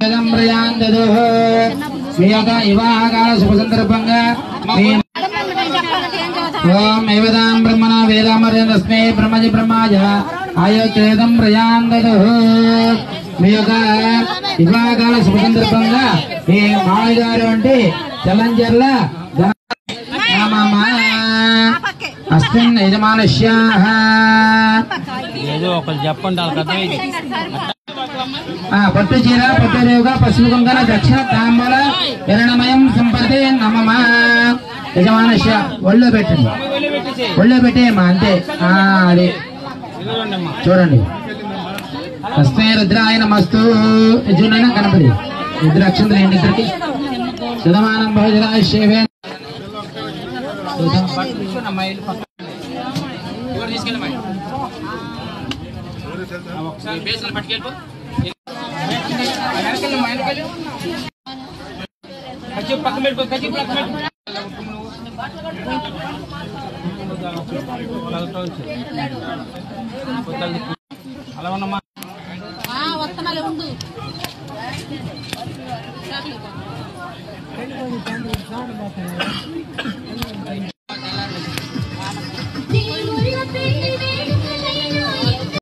వేదం ప్రయాందదు మీ యొక్క వివాహకాల శుభ సందర్భంగా మీ ఓం ఏవదాం బ్రహ్మణ వేదామర్యస్మే బ్రహ్మజి బ్రహ్మాయ ఆయోచేదం ప్రయాందదు మీ యొక్క వివాహకాల శుభ సందర్భంగా మీ మామయ్య గారు అంటే చల్లంజర్ల అస్మిన్ యజమానస్యాః ఏదో ఒకరు చెప్పండి వాళ్ళకి అర్థమైంది ఆ, పట్టు చీర పట్టు రేవుగా పసుపు కుంకన దక్షిణ తాంబూల విరణమయం సంపదే నమమ యజమానస్య ఒళ్ళో పెట్టండి ఒళ్ళో పెట్టేయమ్మా అంతే ఆ, అది చూడండి హస్తే రుద్రాయ నమస్తు చూడండి కనపడి ఇద్దరు అక్షంతలు ఏంటి ఇద్దరికి శతమానం భోజరాయ శివే ఒకసారి బేసలు పట్టుకెళ్ళిపో కచ్చి పక్కన పెట్టుకో కచ్చి పక్కన పెట్టుకో అలా ఉన్నమ్మా వస్తమలే ఉండు